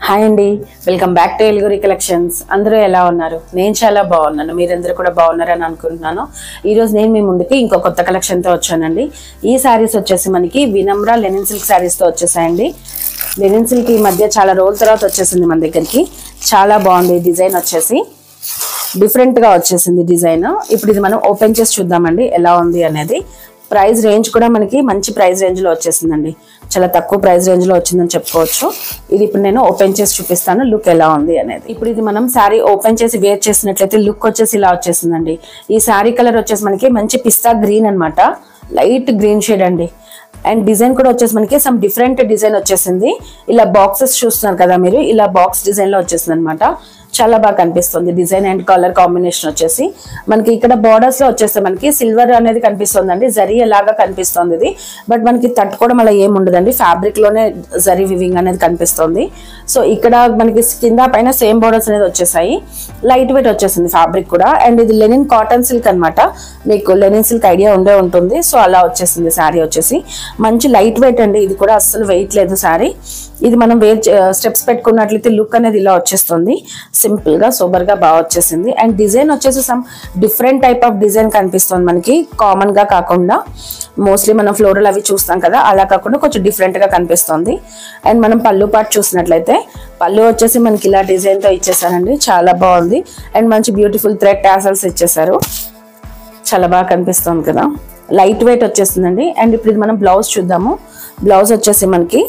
hi అండి welcome back to Eluguri collections అందరూ ఎలా ఉన్నారు నేను చాలా బాగున్నాను మీరందరూ కూడా బాగున్నారని అనుకుంటున్నాను ఈరోజు నేను మీ ముందుకి ఇంకో కొత్త కలెక్షన్తో వచ్చానండి ఈ శారీస్ వచ్చేసి మనకి వినమ్ర లెనిన్ సిల్క్ శారీస్తో వచ్చేసాయండి లెనిన్ సిల్క్ ఈ మధ్య చాలా రోజుల తర్వాత వచ్చేసింది మన దగ్గరికి చాలా బాగుంది డిజైన్ వచ్చేసి డిఫరెంట్గా వచ్చేసింది డిజైన్ ఇప్పుడు ఇది మనం ఓపెన్ చేసి చూద్దామండి ఎలా ఉంది అనేది ప్రైస్ రేంజ్ కూడా మనకి మంచి ప్రైస్ రేంజ్లో వచ్చేసిందండి చాలా తక్కువ ప్రైస్ రేంజ్లో వచ్చిందని చెప్పుకోవచ్చు ఇది ఇప్పుడు నేను ఓపెన్ చేసి చూపిస్తాను లుక్ ఎలా ఉంది అనేది ఇప్పుడు ఇది మనం శారీ ఓపెన్ చేసి వేర్ చేసినట్లయితే లుక్ వచ్చేసి ఇలా వచ్చేసిందండి ఈ శారీ కలర్ వచ్చేసి మనకి మంచి పిస్తా గ్రీన్ అన్నమాట లైట్ గ్రీన్ షేడ్ అండి అండ్ డిజైన్ కూడా వచ్చేసి మనకి సమ్ డిఫరెంట్ డిజైన్ వచ్చేసింది ఇలా బాక్సెస్ చూస్తున్నారు కదా మీరు ఇలా బాక్స్ డిజైన్ లో వచ్చేసింది అనమాట చాలా బాగా కనిపిస్తుంది డిజైన్ అండ్ కలర్ కాంబినేషన్ వచ్చేసి మనకి ఇక్కడ బార్డర్స్ లో వచ్చేస్తే మనకి సిల్వర్ అనేది కనిపిస్తుంది అండి జరీ లాగా కనిపిస్తుంది ఇది బట్ మనకి తట్టుకోవడం అలా ఏమి ఉండదండి ఫ్యాబ్రిక్ లోనే జరీ వివింగ్ అనేది కనిపిస్తుంది సో ఇక్కడ మనకి కింద పైన సేమ్ బార్డర్స్ అనేది వచ్చేసాయి లైట్ వెయిట్ వచ్చేసింది ఫ్యాబ్రిక్ కూడా అండ్ ఇది లెనిన్ కాటన్ సిల్క్ అన్నమాట మీకు లెనిన్ సిల్క్ ఐడియా ఉండే ఉంటుంది సో అలా వచ్చేసింది శారీ వచ్చేసి మంచి లైట్ వెయిట్ అండి ఇది కూడా అస్సలు వెయిట్ లేదు శారీ ఇది మనం వేర్ స్టెప్స్ పెట్టుకున్నట్లయితే లుక్ అనేది ఇలా వచ్చేస్తుంది సింపుల్ గా సూపర్ గా బాగా వచ్చేసింది అండ్ డిజైన్ వచ్చేసి some different type of design కనిపిస్తుంది మనకి కామన్ గా కాకుండా మోస్ట్లీ మనం ఫ్లోరల్ అవి చూస్తాం కదా అలా కాకుండా కొంచెం డిఫరెంట్ గా కనిపిస్తుంది అండ్ మనం పళ్ళు పాటు చూసినట్లయితే పళ్ళు వచ్చేసి మనకి ఇలా డిజైన్ తో ఇచ్చేసారండి చాలా బాగుంది అండ్ మంచి బ్యూటిఫుల్ థ్రెడ్ టాసల్స్ ఇచ్చేసారు చాలా బాగా కనిపిస్తుంది కదా లైట్ వెయిట్ వచ్చేసిందండి అండ్ ఇప్పుడు ఇది మనం బ్లౌజ్ చూద్దాము బ్లౌజ్ వచ్చేసి మనకి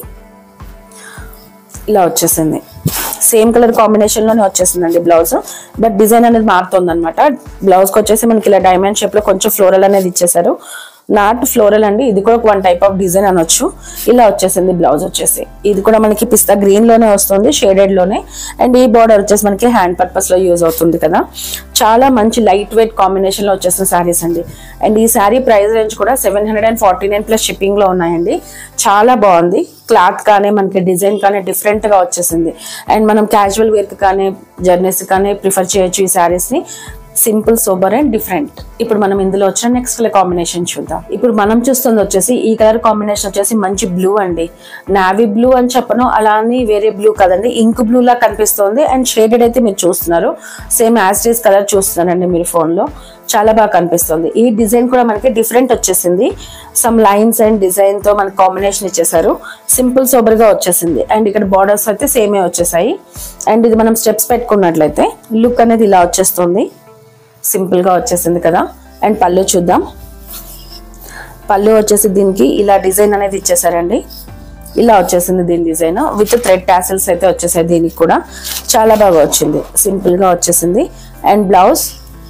ఇలా వచ్చేసింది సేమ్ కలర్ కాంబినేషన్ లోనే వచ్చేసిందండి బ్లౌజ్ బట్ డిజైన్ అనేది మారుతుంది అనమాట బ్లౌజ్ కి వచ్చేసి మనకి ఇలా డైమండ్ షేప్ లో కొంచెం ఫ్లోరల్ అనేది ఇచ్చేసారు నాట్ ఫ్లోరల్ అండి ఇది కూడా వన్ టైప్ ఆఫ్ డిజైన్ అనొచ్చు ఇలా వచ్చేసింది బ్లౌజ్ వచ్చేసి ఇది కూడా మనకి పిస్తా గ్రీన్ లోనే వస్తుంది షేడెడ్ లోనే అండ్ ఈ బార్డర్ వచ్చేసి మనకి హ్యాండ్ పర్పస్ లో యూజ్ అవుతుంది కదా చాలా మంచి లైట్ వెయిట్ కాంబినేషన్ లో వచ్చేసిన శారీస్ అండి అండ్ ఈ శారీ ప్రైస్ రేంజ్ కూడా seven hundred and forty nine plus shipping లో ఉన్నాయండి చాలా బాగుంది క్లాత్ కానీ మనకి డిజైన్ కానీ డిఫరెంట్ గా వచ్చేసింది అండ్ మనం క్యాజువల్ వేర్ కానీ జర్నీస్ కానీ ప్రిఫర్ చేయొచ్చు ఈ శారీస్ ని సింపుల్ సోబర్ అండ్ డిఫరెంట్ ఇప్పుడు మనం ఇందులో వచ్చిన నెక్స్ట్ కలర్ కాంబినేషన్ చూద్దాం ఇప్పుడు మనం చూస్తుంది వచ్చేసి ఈ కలర్ కాంబినేషన్ వచ్చేసి మంచి బ్లూ అండి నావీ బ్లూ అని చెప్పను అలా అని వేరే బ్లూ కదండి ఇంక్ బ్లూ లా కనిపిస్తుంది అండ్ షేడెడ్ అయితే మీరు చూస్తున్నారు సేమ్ యాస్టీస్ కలర్ చూస్తున్నారండి మీరు ఫోన్ లో చాలా బాగా కనిపిస్తుంది ఈ డిజైన్ కూడా మనకి డిఫరెంట్ వచ్చేసింది సమ్ లైన్స్ అండ్ డిజైన్ తో మనకి కాంబినేషన్ ఇచ్చేసారు సింపుల్ సోబర్ గా వచ్చేసింది అండ్ ఇక్కడ బార్డర్స్ అయితే సేమే వచ్చేసాయి అండ్ ఇది మనం స్టెప్స్ పెట్టుకున్నట్లయితే లుక్ అనేది ఇలా వచ్చేస్తుంది సింపుల్ గా వచ్చేసింది కదా అండ్ పళ్ళు చూద్దాం పళ్ళు వచ్చేసి దీనికి ఇలా డిజైన్ అనేది ఇచ్చేసారండి ఇలా వచ్చేసింది దీని డిజైన్ విత్ థ్రెడ్ టాసిల్స్ అయితే వచ్చేసాయి దీనికి కూడా చాలా బాగా వచ్చింది సింపుల్ గా వచ్చేసింది అండ్ బ్లౌజ్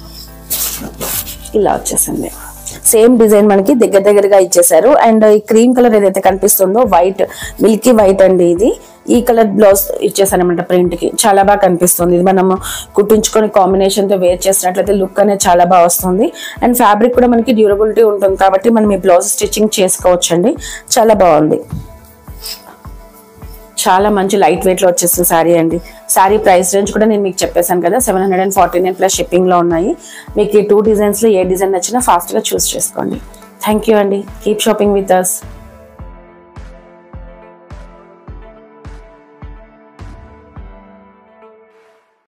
ఇలా వచ్చేసింది సేమ్ డిజైన్ మనకి దగ్గర దగ్గరగా ఇచ్చేసారు అండ్ ఈ క్రీమ్ కలర్ ఏదైతే కనిపిస్తుందో వైట్ మిల్కీ వైట్ అండి ఇది ఈ కలర్ బ్లౌజ్ ఇచ్చేసారనమాట ప్రింట్ కి చాలా బాగా కనిపిస్తుంది ఇది మనం కుట్టించుకొని కాంబినేషన్ తో వేర్ చేసినట్లయితే లుక్ అనేది చాలా బాగా వస్తుంది అండ్ ఫ్యాబ్రిక్ కూడా మనకి డ్యూరబిలిటీ ఉంటుంది కాబట్టి మనం ఈ బ్లౌజ్ స్టిచ్చింగ్ చేసుకోవచ్చండి చాలా బాగుంది చాలా మంచి లైట్ వెయిట్ లో వచ్చేసిన శారీ అండి శారీ ప్రైస్ రేంజ్ కూడా నేను మీకు చెప్పేశాను కదా seven hundred and forty nine plus shipping లో ఉన్నాయి మీకు ఈ టూ డిజైన్స్ లో ఏ డిజైన్ నచ్చినా ఫాస్ట్ గా చూస్ చేసుకోండి థ్యాంక్ యూ అండి కీప్ షాపింగ్ విత్ అస్